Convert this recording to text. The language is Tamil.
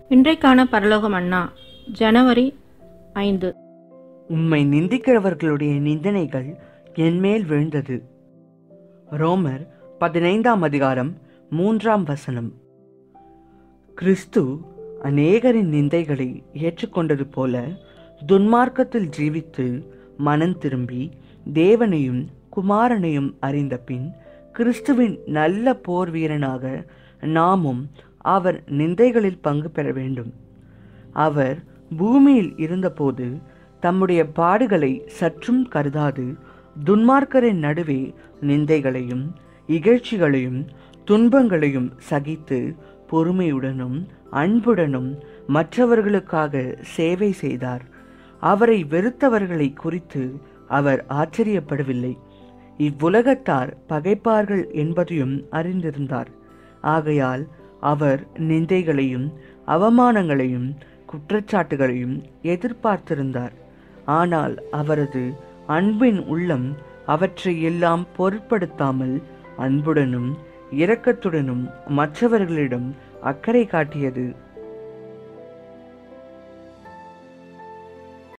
இன்றைக்கான பரலோகம் அண்ணா ஜனவரி ஐந்து உம்மை நிந்திக்கிறவர்களுடைய நிந்தனைகள் என்மேல் விழுந்தது ரோமர் பதினைந்தாம் அதிகாரம் மூன்றாம் வசனம் கிறிஸ்து அநேகரின் நிந்தைகளை ஏற்றுக்கொண்டது போல துன்மார்க்கத்தில் ஜீவித்து மனம் திரும்பி தேவனையும் குமாரனையும் அறிந்த பின் கிறிஸ்துவின் நல்ல போர் வீரனாக நாமும் அவர் நிந்தைகளில் பங்கு பெற வேண்டும் அவர் பூமியில் இருந்தபோது தம்முடைய பாடுகளை சற்றும் கருதாது துன்மார்க்கரின் நடுவே நிந்தைகளையும் இகழ்ச்சிகளையும் துன்பங்களையும் சகித்து பொறுமையுடனும் அன்புடனும் மற்றவர்களுக்காக சேவை செய்தார் அவரை வெறுத்தவர்களை குறித்து அவர் ஆச்சரியப்படவில்லை இவ்வுலகத்தார் பகைப்பார்கள் என்பதையும் அறிந்திருந்தார் ஆகையால் அவர் நிந்தைகளையும் அவமானங்களையும் குற்றச்சாட்டுகளையும் எதிர்பார்த்திருந்தார் ஆனால் அவரது அன்பின் உள்ளம் அவற்றை எல்லாம் பொருட்படுத்தாமல் அன்புடனும் இரக்கத்துடனும் மற்றவர்களிடம் அக்கறை காட்டியது